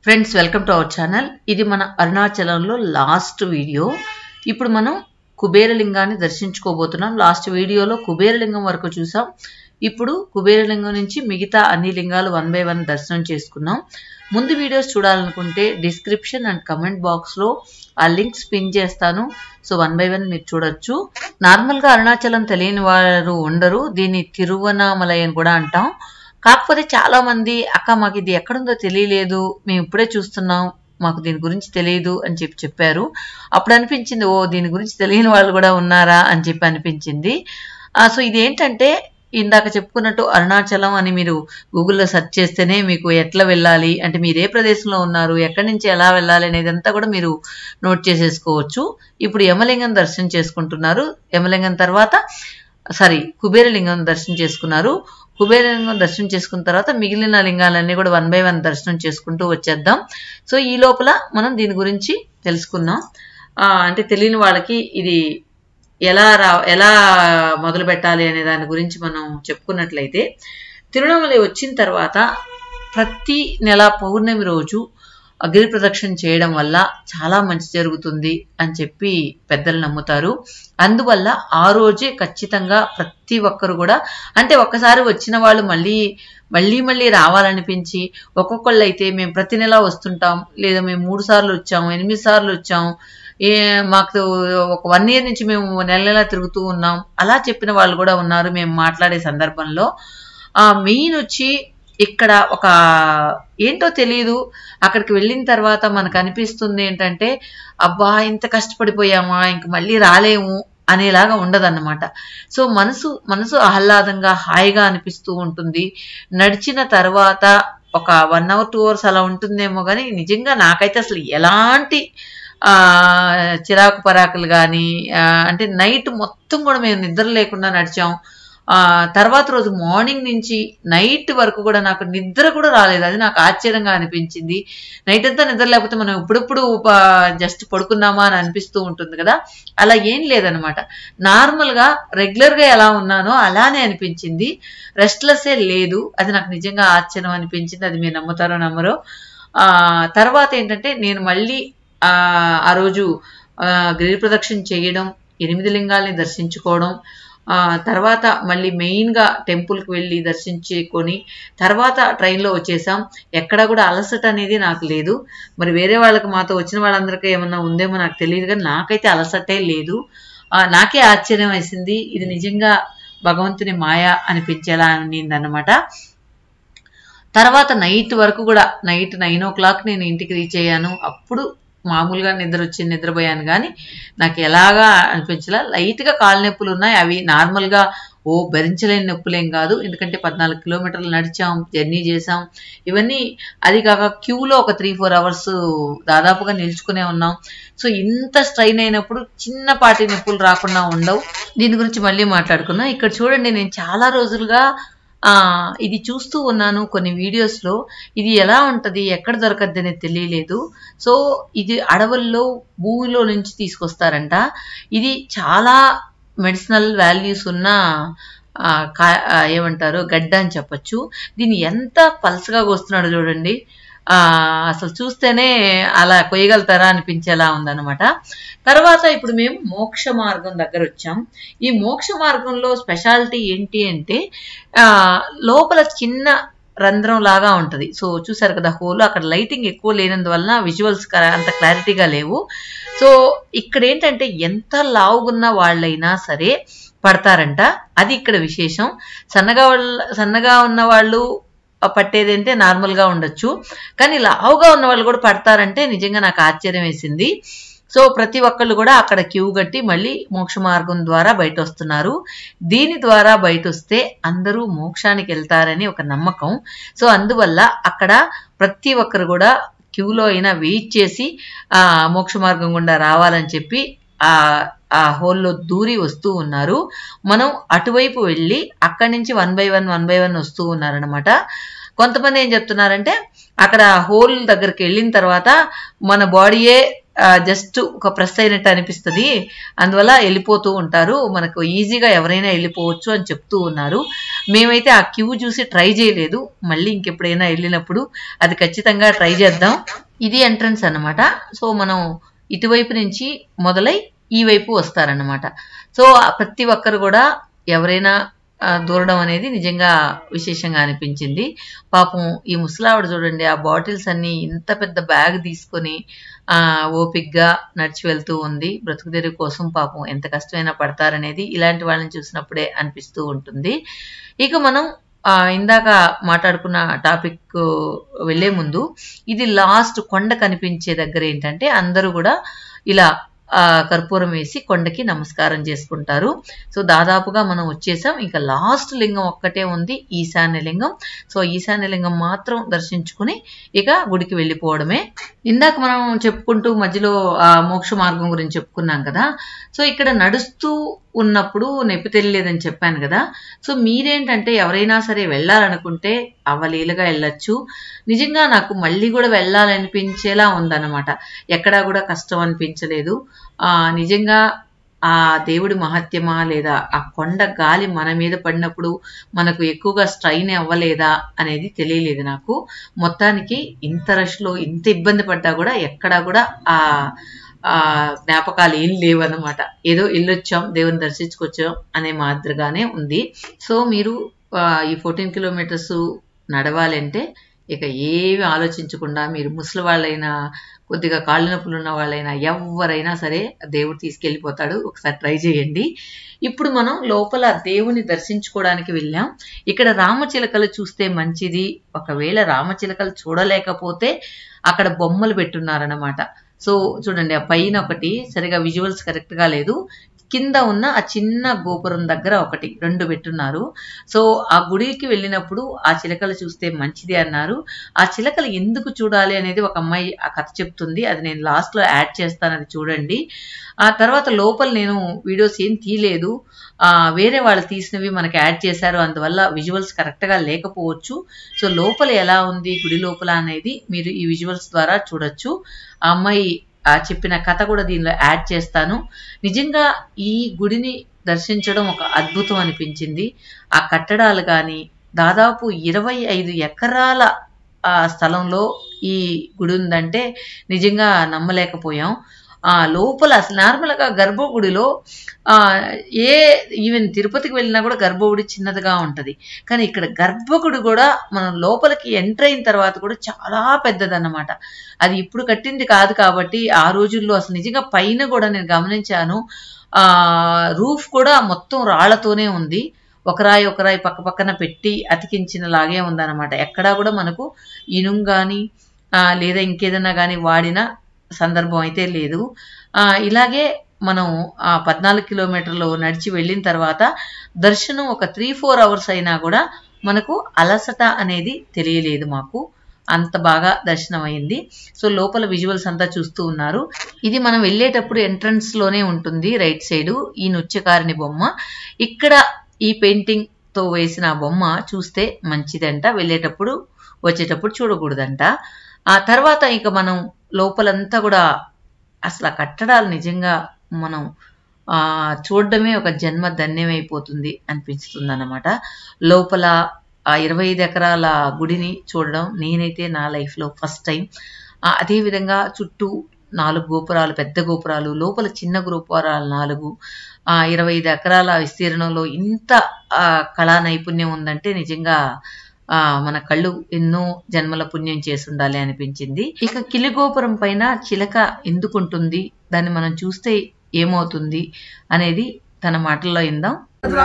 Friends welcome to our channel ఇది మన అరుణాచలంలో లాస్ట్ వీడియో ఇప్పుడు మనం కుబేరలింగాన్ని దర్శించుకోబోతున్నాం లాస్ట్ వీడియోలో కుబేరలింగం వరకు చూసాం ఇప్పుడు కుబేరలింగం నుంచి మిగతా అన్ని లింగాలు వన్ బై వన్ దర్శనం చేసుకున్నాం ముందు వీడియోస్ చూడాలనుకుంటే డిస్క్రిప్షన్ అండ్ కమెంట్ బాక్స్లో ఆ లింక్స్ పిన్ చేస్తాను సో వన్ బై వన్ మీరు చూడొచ్చు నార్మల్గా అరుణాచలం తెలియని వారు ఉండరు దీన్ని తిరువనామలై అని కూడా అంటాం కాకపోతే చాలా మంది అక్క మాకు ఇది ఎక్కడుందో తెలియలేదు మేము ఇప్పుడే చూస్తున్నాం మాకు దీని గురించి తెలియదు అని చెప్పి చెప్పారు అప్పుడు అనిపించింది ఓ దీని గురించి తెలియని వాళ్ళు కూడా ఉన్నారా అని చెప్పి అనిపించింది సో ఇది ఏంటంటే ఇందాక చెప్పుకున్నట్టు అరుణాచలం అని మీరు గూగుల్లో సెర్చ్ చేస్తేనే మీకు ఎట్లా వెళ్ళాలి అంటే మీరు ఏ ప్రదేశంలో ఉన్నారు ఎక్కడి నుంచి ఎలా వెళ్ళాలి అనేది అంతా కూడా మీరు నోట్ చేసేసుకోవచ్చు ఇప్పుడు యమలింగం దర్శనం చేసుకుంటున్నారు యమలింగం తర్వాత సారీ కుబేరలింగం దర్శనం చేసుకున్నారు కుబేరలింగం దర్శనం చేసుకున్న తర్వాత మిగిలిన లింగాలన్నీ కూడా వన్ బై వన్ దర్శనం చేసుకుంటూ వచ్చేద్దాం సో ఈ లోపల మనం దీని గురించి తెలుసుకుందాం అంటే తెలియని వాళ్ళకి ఇది ఎలా రా ఎలా మొదలు పెట్టాలి అనే దాని గురించి మనం చెప్పుకున్నట్లయితే తిరువణమలై వచ్చిన తర్వాత ప్రతి నెల పౌర్ణమి రోజు గిరి ప్రదక్షిణ చేయడం వల్ల చాలా మంచి జరుగుతుంది అని చెప్పి పెద్దలు నమ్ముతారు అందువల్ల ఆ రోజే ఖచ్చితంగా ప్రతి ఒక్కరు కూడా అంటే ఒక్కసారి వచ్చిన వాళ్ళు మళ్ళీ మళ్ళీ మళ్ళీ రావాలనిపించి ఒక్కొక్కళ్ళు అయితే మేము ప్రతి నెల వస్తుంటాం లేదా మేము మూడు సార్లు వచ్చాము ఎనిమిది సార్లు వచ్చాము ఏ మాకు ఒక వన్ ఇయర్ నుంచి మేము నెల నెల తిరుగుతూ ఉన్నాం అలా చెప్పిన వాళ్ళు కూడా ఉన్నారు మేము మాట్లాడే సందర్భంలో మెయిన్ వచ్చి ఇక్కడ ఒక ఏంటో తెలియదు అక్కడికి వెళ్ళిన తర్వాత మనకు అనిపిస్తుంది ఏంటంటే అబ్బా ఇంత కష్టపడిపోయామా ఇంక మళ్ళీ రాలేము అనేలాగా ఉండదన్నమాట సో మనసు మనసు ఆహ్లాదంగా హాయిగా అనిపిస్తూ ఉంటుంది నడిచిన తర్వాత ఒక వన్ అవర్ టూ అవర్స్ అలా ఉంటుందేమో కానీ నిజంగా నాకైతే అసలు ఎలాంటి చిరాకు పరాకులు కానీ అంటే నైట్ మొత్తం కూడా మేము నిద్ర లేకుండా నడిచాం తర్వాత రోజు మార్నింగ్ నుంచి నైట్ వరకు కూడా నాకు నిద్ర కూడా రాలేదు అది నాకు ఆశ్చర్యంగా అనిపించింది నైట్ అంతా నిద్ర లేకపోతే మనం ఇప్పుడప్పుడు జస్ట్ పడుకున్నామా అని అనిపిస్తూ ఉంటుంది కదా అలా ఏం లేదనమాట నార్మల్గా రెగ్యులర్గా ఎలా ఉన్నానో అలానే అనిపించింది రెస్ట్లెస్సే లేదు అది నాకు నిజంగా ఆశ్చర్యం అనిపించింది అది మీరు నమ్ముతారో నమ్మరో తర్వాత ఏంటంటే నేను మళ్ళీ ఆ రోజు గిరి ప్రదక్షిణ చేయడం ఎనిమిది లింగాల్ని దర్శించుకోవడం తర్వాత మళ్ళీ మెయిన్గా టెంపుల్కి వెళ్ళి దర్శించుకొని తర్వాత ట్రైన్లో వచ్చేసాం ఎక్కడ కూడా అలసట అనేది నాకు లేదు మరి వేరే వాళ్ళకి మాతో వచ్చిన వాళ్ళందరికీ ఏమన్నా ఉందేమో నాకు తెలియదు కానీ నాకైతే అలసటే లేదు నాకే ఆశ్చర్యం వేసింది ఇది నిజంగా భగవంతుని మాయ అనిపించేలా అనిందన్నమాట తర్వాత నైట్ వరకు కూడా నైట్ నైన్ ఓ క్లాక్ నేను ఇంటికి రీచ్ అయ్యాను అప్పుడు మామూలుగా నిద్ర వచ్చి నిద్రపోయాను కానీ నాకు ఎలాగా అనిపించలా లైట్గా కాళ్ళ నొప్పులు ఉన్నాయి అవి నార్మల్గా ఓ భరించలేని నొప్పులేం కాదు ఎందుకంటే పద్నాలుగు కిలోమీటర్లు నడిచాం జర్నీ చేసాం ఇవన్నీ అది కాక క్యూలో ఒక త్రీ ఫోర్ అవర్స్ దాదాపుగా నిల్చుకునే ఉన్నాం సో ఇంత స్ట్రైన్ అయినప్పుడు చిన్నపాటి నొప్పులు రాకుండా ఉండవు దీని గురించి మళ్ళీ మాట్లాడుకున్నాం ఇక్కడ చూడండి నేను చాలా రోజులుగా ఇది చూస్తూ ఉన్నాను కొన్ని వీడియోస్లో ఇది ఎలా ఉంటుంది ఎక్కడ దొరకద్ది అనేది తెలియలేదు సో ఇది అడవుల్లో భూమిలో నుంచి తీసుకొస్తారంట ఇది చాలా మెడిసినల్ వాల్యూస్ ఉన్న ఏమంటారు గడ్డ అని చెప్పచ్చు దీన్ని ఎంత పల్సగా వస్తున్నాడు చూడండి అసలు చూస్తేనే అలా కొయ్యగలుగుతారా అనిపించేలా ఉందన్నమాట తర్వాత ఇప్పుడు మేము మోక్ష మార్గం దగ్గర వచ్చాం ఈ మోక్ష మార్గంలో స్పెషాలిటీ ఏంటి అంటే లోపల చిన్న రంధ్రం లాగా ఉంటుంది సో చూసారు కదా హోల్ అక్కడ లైటింగ్ ఎక్కువ లేనందువలన విజువల్స్ అంత క్లారిటీగా లేవు సో ఇక్కడ ఏంటంటే ఎంత లావుగున్న వాళ్ళైనా సరే పడతారంట అది ఇక్కడ విశేషం సన్నగా సన్నగా ఉన్న వాళ్ళు పట్టేది అంటే నార్మల్గా ఉండొచ్చు కానీ లావుగా ఉన్న వాళ్ళు కూడా పడతారంటే నిజంగా నాకు ఆశ్చర్యం వేసింది సో ప్రతి ఒక్కళ్ళు కూడా అక్కడ క్యూ కట్టి మళ్ళీ మోక్ష మార్గం ద్వారా బయట వస్తున్నారు దీని ద్వారా బయట వస్తే అందరూ మోక్షానికి వెళ్తారని ఒక నమ్మకం సో అందువల్ల అక్కడ ప్రతి ఒక్కరు కూడా క్యూలో అయినా వెయిట్ చేసి ఆ మోక్ష మార్గం గుండా రావాలని చెప్పి ఆ ఆ హోల్లో దూరి వస్తూ ఉన్నారు మనం అటువైపు వెళ్ళి అక్కడి నుంచి one by one one by one వస్తూ ఉన్నారనమాట కొంతమంది ఏం చెప్తున్నారంటే అక్కడ హోల్ దగ్గరికి వెళ్ళిన తర్వాత మన బాడీయే జస్ట్ ఒక ప్రెస్ అయినట్టు అనిపిస్తుంది అందువల్ల వెళ్ళిపోతూ ఉంటారు మనకు ఈజీగా ఎవరైనా వెళ్ళిపోవచ్చు అని చెప్తూ ఉన్నారు మేమైతే ఆ క్యూ చూసి ట్రై చేయలేదు మళ్ళీ ఇంకెప్పుడైనా వెళ్ళినప్పుడు అది ఖచ్చితంగా ట్రై చేద్దాం ఇది ఎంట్రన్స్ అన్నమాట సో మనం ఇటువైపు నుంచి మొదలై ఈ వైపు వస్తారన్నమాట సో ఆ ప్రతి ఒక్కరు కూడా ఎవరైనా ఆ, దూరడం అనేది నిజంగా విశేషంగా అనిపించింది పాపం ఈ ముసలావిడ చూడండి ఆ బాటిల్స్ అన్ని ఇంత పెద్ద బ్యాగ్ తీసుకొని ఆ ఓపిగ్గా నడిచి వెళ్తూ ఉంది బ్రతుకుదెరువు కోసం పాపం ఎంత కష్టమైనా పడతారనేది ఇలాంటి వాళ్ళని చూసినప్పుడే అనిపిస్తూ ఉంటుంది ఇక మనం ఆ, ఇందాక మాట్లాడుకున్న టాపిక్ వెళ్లే ముందు ఇది లాస్ట్ కొండ కనిపించే దగ్గర ఏంటంటే అందరూ కూడా ఇలా ఆ, కర్పూరం వేసి కొండకి నమస్కారం చేసుకుంటారు సో దాదాపుగా మనం వచ్చేసాం ఇంకా లాస్ట్ లింగం ఒక్కటే ఉంది ఈశాన్య లింగం సో ఈశాన్య లింగం మాత్రం దర్శించుకుని ఇక గుడికి వెళ్ళిపోవడమే ఇందాక మనం చెప్పుకుంటూ మధ్యలో ఆ మోక్ష మార్గం గురించి చెప్పుకున్నాం కదా సో ఇక్కడ నడుస్తూ ఉన్నప్పుడు నొప్పి తెలియలేదని చెప్పాను కదా సో మీరేంటంటే ఎవరైనా సరే వెళ్ళాలనుకుంటే అవలీలుగా వెళ్ళొచ్చు నిజంగా నాకు మళ్ళీ కూడా వెళ్ళాలనిపించేలా ఉందన్నమాట ఎక్కడా కూడా కష్టం అనిపించలేదు ఆ నిజంగా ఆ దేవుడి మహత్యమా లేదా ఆ కొండ గాలి మన మీద పడినప్పుడు మనకు ఎక్కువగా స్ట్రైన్ అవ్వలేదా అనేది తెలియలేదు నాకు మొత్తానికి ఇంత రష్లో ఇంత ఇబ్బంది పడ్డా కూడా ఎక్కడా కూడా ఆ ఆ జ్ఞాపకాలు ఏం లేవన్నమాట ఏదో వెళ్ళొచ్చాం దేవుని దర్శించుకొచ్చాం అనే మాదిరిగానే ఉంది సో మీరు ఆ, ఈ ఫోర్టీన్ కిలోమీటర్స్ నడవాలంటే ఇక ఏమి ఆలోచించకుండా మీరు ముసలి వాళ్ళైనా కొద్దిగా కాళ్ళ నొప్పులు ఉన్న వాళ్ళైనా ఎవరైనా సరే దేవుడు తీసుకెళ్ళిపోతాడు ఒకసారి ట్రై చేయండి ఇప్పుడు మనం లోపల దేవుని దర్శించుకోవడానికి వెళ్ళాం ఇక్కడ రామచిలకలు చూస్తే మంచిది ఒకవేళ రామచిలకలు చూడలేకపోతే అక్కడ బొమ్మలు పెట్టున్నారన్నమాట సో చూడండి ఆ పైన ఒకటి సరిగా విజువల్స్ కరెక్ట్ గా లేదు కింద ఉన్న ఆ చిన్న గోపురం దగ్గర ఒకటి రెండు పెట్టున్నారు సో ఆ గుడికి వెళ్ళినప్పుడు ఆ చిలకలు చూస్తే మంచిది అన్నారు ఆ చిలకలు ఎందుకు చూడాలి అనేది ఒక అమ్మాయి ఆ కథ చెప్తుంది అది నేను లాస్ట్ లో యాడ్ చేస్తాను అది చూడండి ఆ తర్వాత లోపల నేను వీడియోస్ ఏం తీయలేదు ఆ వేరే వాళ్ళు తీసినవి మనకి యాడ్ చేశారు అందువల్ల విజువల్స్ కరెక్ట్ గా లేకపోవచ్చు సో లోపల ఎలా ఉంది గుడి లోపల అనేది మీరు ఈ విజువల్స్ ద్వారా చూడొచ్చు ఆ అమ్మాయి ఆ చెప్పిన కథ కూడా దీనిలో యాడ్ చేస్తాను నిజంగా ఈ గుడిని దర్శించడం ఒక అద్భుతం అనిపించింది ఆ కట్టడాలు కానీ దాదాపు ఇరవై ఐదు ఎకరాల ఆ స్థలంలో ఈ గుడి ఉందంటే నిజంగా నమ్మలేకపోయాం ఆ లోపల అసలు నార్మల్గా గర్భగుడిలో ఆ ఏ ఈవెన్ తిరుపతికి వెళ్ళినా కూడా గర్భగుడి చిన్నదిగా ఉంటది కానీ ఇక్కడ గర్భగుడి కూడా మనం లోపలికి ఎంటర్ అయిన తర్వాత కూడా చాలా పెద్దదన్నమాట అది ఇప్పుడు కట్టింది కాదు కాబట్టి ఆ రోజుల్లో అసలు నిజంగా పైన కూడా నేను గమనించాను ఆ రూఫ్ కూడా మొత్తం రాళ్లతోనే ఉంది ఒక రాయి ఒక రాయి పక్క పక్కన పెట్టి అతికించిన లాగే ఉందన్నమాట ఎక్కడా కూడా మనకు ఇనుం కానీ లేదా ఇంకేదైనా కానీ వాడిన సందర్భం అయితే లేదు ఆ, ఇలాగే మనం ఆ పద్నాలుగు కిలోమీటర్లు నడిచి వెళ్ళిన తర్వాత దర్శనం ఒక త్రీ ఫోర్ అవర్స్ అయినా కూడా మనకు అలసట అనేది తెలియలేదు మాకు అంత బాగా దర్శనం అయింది సో లోపల విజువల్స్ అంతా చూస్తూ ఉన్నారు ఇది మనం వెళ్ళేటప్పుడు ఎంట్రన్స్ లోనే ఉంటుంది రైట్ సైడ్ ఈ నృత్యకారిణి బొమ్మ ఇక్కడ ఈ పెయింటింగ్ తో వేసిన ఆ బొమ్మ చూస్తే మంచిదంట వెళ్ళేటప్పుడు వచ్చేటప్పుడు చూడకూడదంట ఆ తర్వాత ఇక మనం లోపలంతా కూడా అసలు ఆ కట్టడాలు నిజంగా మనం ఆ చూడడమే ఒక జన్మ ధన్యమైపోతుంది అనిపిస్తుంది అన్నమాట లోపల ఆ ఇరవై ఐదు ఎకరాల గుడిని చూడడం నేనైతే నా లైఫ్లో ఫస్ట్ టైం అదేవిధంగా చుట్టూ నాలుగు గోపురాలు పెద్ద గోపురాలు లోపల చిన్న గోపురాలు నాలుగు ఆ ఇరవై ఐదు ఎకరాల విస్తీర్ణంలో ఇంత ఆ, కళా నైపుణ్యం ఉందంటే నిజంగా ఆ మన కళ్ళు ఎన్నో జన్మల పుణ్యం చేసి ఉండాలి అనిపించింది ఇక కిలిగోపురం పైన చిలక ఎందుకుంటుంది దాన్ని మనం చూస్తే ఏమవుతుంది అనేది తన మాటల్లో ఇందాం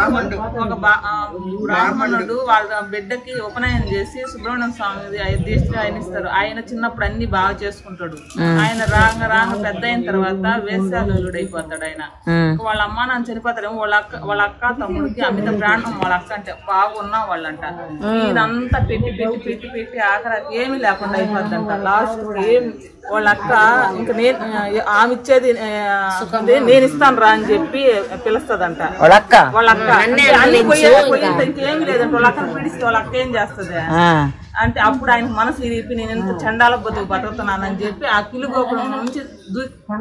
ఒక బా- ఆ, బ్రాహ్మణుడు వాళ్ళ బిడ్డకి ఉపనయనం చేసి సుబ్రహ్మణ్య స్వామి అయోధ్యశ్రీ ఆయన ఇస్తారు ఆయన చిన్నప్పుడు అన్ని బాగా చేసుకుంటాడు ఆయన రాంగ రాంగ పెద్ద అయిన తర్వాత వేశ్యాలుడు అయిపోతాడు ఆయన వాళ్ళ అమ్మ నాన్న చనిపోతారు వాళ్ళ అక్క వాళ్ళ అక్క తమ్ముడికి అమిత ప్రాణం వాళ్ళ అక్క అంటే బాగున్నా వాళ్ళంట ఇదంతా పెట్టి పెట్టి పెట్టి పెట్టి ఆఖరాకి ఏమీ లేకుండా అయిపోద్దంట లాస్ట్ ఏం వాళ్ళ అక్క ఇంకా నేను ఆమె ఇచ్చేది ఆ, నేను ఇస్తాను రా అని చెప్పి పిలుస్తదంట వాళ్ళక్క వాళ్ళ అక్క అంటే అన్ని పోయే పోయేంత ఇంకేమీ లేదంట వాళ్ళ అక్కను పిడిస్తే వాళ్ళ అక్క ఏం చేస్తుంది అంటే అప్పుడు ఆయన మనసు విరిపి నేను ఎంత చండాల బతుకు బతుకుతున్నానని చెప్పి ఆ కిలు గోపురం నుంచి దూ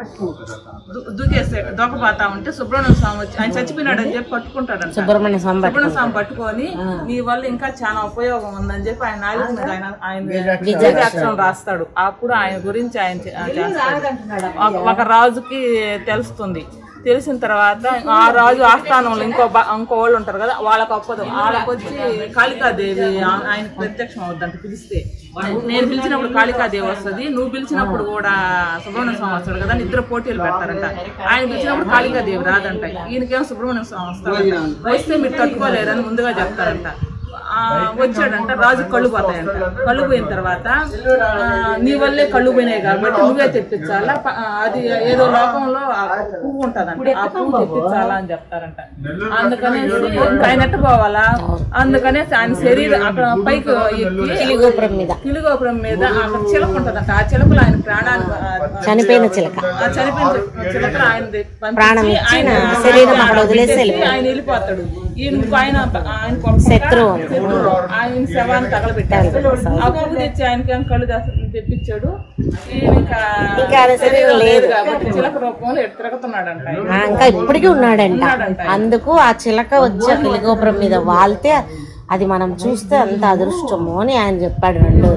దూ- దూకేస్తాడు దొక్కపోతా ఉంటే సుబ్రహ్మణ్య స్వామి వచ్చి ఆయన చచ్చిపోయినాడు అని చెప్పి పట్టుకుంటాడంట సుబ్రహ్మణ్య స్వామి సుబ్రహ్మణ్య స్వామి పట్టుకొని నీ వల్ల ఇంకా చాలా ఉపయోగం ఉందని చెప్పి ఆయన నాలుగు మీద ఆయన ఆయన విజయాక్షరం రాస్తాడు అప్పుడు ఆయన గురించి ఆయన చే- ఆ చేస్తాడు ఒక- ఒక రాజుకి తెలుస్తుంది తెలిసిన తర్వాత ఆ రాజు ఆస్థానంలో ఇంకో బ- ఇంకో వాళ్ళు ఉంటారు కదా వాళ్ళకి ఒప్పదు వాళ్ళకి వచ్చి కాళికాదేవి ఆ- ఆయనకు ప్రత్యక్షం అవుద్దంట పిలిస్తే నేను పిలిచినప్పుడు కాళికాదేవి వస్తుంది నువ్వు పిలిచినప్పుడు కూడా సుబ్రహ్మణ్య స్వామి వస్తాడు కదా నిద్ర పోటీలు పెడతారంట ఆయన పిలిచినప్పుడు కాళికాదేవి రాదంట ఈయనకేమో సుబ్రహ్మణ్య స్వామి వస్తాడంట వస్తే మీరు తట్టుకోలేరని ముందుగా చెప్తారంట ఆ, వచ్చాడంట రాజు కళ్ళు పోతాయంట కళ్ళు పోయిన తర్వాత ఆ, నీ వల్లే కళ్ళు పోయినాయి కాబట్టి నువ్వే తెప్పించాలా ప- ఆ, అది ఏదో లోకంలో ఆ పువ్వు ఉంటదంట ఆ పువ్వు తెప్పించాలా అని చెప్తారంట అందుకనేసి ఇంకా ఆయన ఎట్ట పోవాలా అందుకనేసి ఆయన శరీరం అక్కడ పైకి ఎక్కి గోపురం మీద కిలుగోపురం మీద అక్కడ చిలక ఉంటదంట ఆ చిలకలు ఆయన ప్రాణాన్ని ఆ, చనిపోయిన చిలక ఆ చనిపోయిన చిలకలు ఆయన పంపించి ప్రాణం ఇచ్చి ఆయన నా శరీరం అక్కడ వదిలేసి పెట్టేసి వెళ్ళిపోయాడు. ఆయన వెళ్ళిపోతాడు ఈయన ఆయన ఆయన పంపకుండా శత్రువు అని. ఆయన శవాన్ని తగలబెట్టాడు ఆ పువ్వు తెచ్చి ఆయనకి ఏం కళ్ళు దాసి తెప్పించాడు ఈయన ఇంకా ఇంకా ఆయన శరీరం లేదు. కాబట్టి చిలక రూపంలో ఎటు తిరుగుతున్నాడంట ఆయన. ఆ, ఇంకా ఇప్పటికీ ఉన్నాడంట అందుకు ఆ చిలక వచ్చి ఆ కిలిగోపురం మీద వాళ్తే అది మనం చూస్తే అంత అదృష్టము అని ఆయన చెప్పాడు రెండు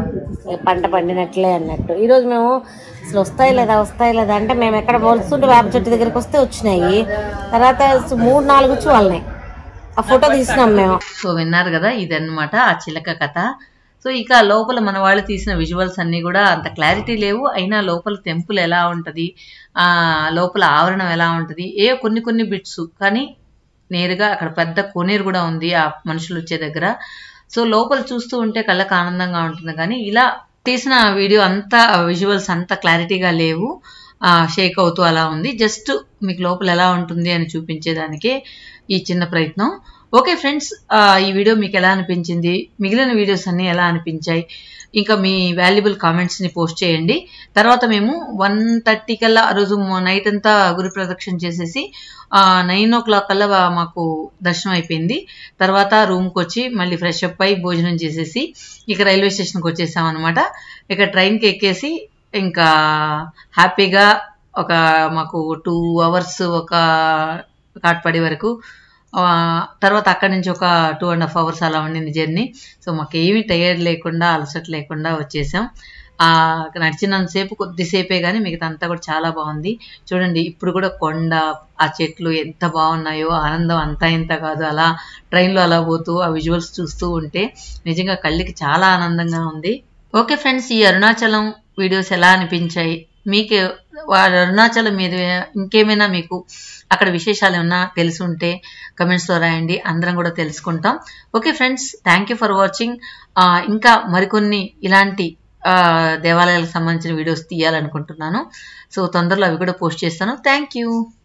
పంట పండినట్లే అన్నట్టు ఈరోజు మేము అసలు వస్తాయి లేదా వస్తాయి లేదా అంటే మేము ఎక్కడ మొలుస్తుంటే వేప చెట్టు దగ్గరికి వస్తే వచ్చినాయి తర్వాత మూడు నాలుగు వచ్చి వాళ్ళని ఆ ఫోటో తీసినాం మేము సో విన్నారు కదా ఇదన్నమాట ఆ చిలక కథ సో ఇక లోపల మన వాళ్ళు తీసిన విజువల్స్ అన్నీ కూడా అంత క్లారిటీ లేవు అయినా లోపల టెంపుల్ ఎలా ఉంటుంది ఆ లోపల ఆవరణం ఎలా ఉంటుంది ఏ కొన్ని కొన్ని బిట్స్ కానీ నేరుగా అక్కడ పెద్ద కోనేరు కూడా ఉంది ఆ మనుషులు వచ్చే దగ్గర సో లోపల చూస్తూ ఉంటే కళ్ళకు ఆనందంగా ఉంటుంది కానీ ఇలా తీసిన వీడియో అంతా విజువల్స్ అంత క్లారిటీగా లేవు షేక్ అవుతూ అలా ఉంది జస్ట్ మీకు లోపల ఎలా ఉంటుంది అని చూపించేదానికే ఈ చిన్న ప్రయత్నం ఓకే ఫ్రెండ్స్ ఈ వీడియో మీకు ఎలా అనిపించింది మిగిలిన వీడియోస్ అన్నీ ఎలా అనిపించాయి ఇంకా మీ వాల్యుబుల్ కామెంట్స్ని పోస్ట్ చేయండి తర్వాత మేము వన్ థర్టీ కల్లా ఆ రోజు నైట్ అంతా గురు ప్రదక్షిణ చేసేసి నైన్ ఓ క్లాక్ కల్లా వా- మాకు దర్శనం అయిపోయింది తర్వాత రూమ్కి వచ్చి మళ్ళీ ఫ్రెష్ అప్ అయి భోజనం చేసేసి ఇక రైల్వే స్టేషన్కి వచ్చేసాం అనమాట ఇక ట్రైన్కి ఎక్కేసి ఇంకా హ్యాపీగా ఒక మాకు టూ అవర్స్ ఒక కాట్పడి వరకు ఆ, తర్వాత అక్కడి నుంచి ఒక టూ అండ్ హాఫ్ అవర్స్ అలా ఉండింది జర్నీ సో మాకు ఏమీ టైర్డ్ లేకుండా అలసట లేకుండా వచ్చేసాం ఆ నడిచినంతసేపు కొద్దిసేపే కానీ మిగతా అంతా కూడా చాలా బాగుంది చూడండి ఇప్పుడు కూడా కొండ ఆ చెట్లు ఎంత బాగున్నాయో ఆనందం అంతా ఇంత కాదు అలా ట్రైన్లో అలా పోతూ ఆ విజువల్స్ చూస్తూ ఉంటే నిజంగా కళ్ళకి చాలా ఆనందంగా ఉంది ఓకే ఫ్రెండ్స్ ఈ అరుణాచలం వీడియోస్ ఎలా అనిపించాయి మీకు వారి అరుణాచలం మీద ఇంకేమైనా మీకు అక్కడ విశేషాలు ఏమన్నా తెలిసి ఉంటే కమెంట్స్లో రాయండి అందరం కూడా తెలుసుకుంటాం okay friends thank you for watching ఇంకా మరికొన్ని ఇలాంటి ఆ, దేవాలయాలకు సంబంధించిన వీడియోస్ తీయాలనుకుంటున్నాను సో తొందరలో అవి కూడా పోస్ట్ చేస్తాను థ్యాంక్ యూ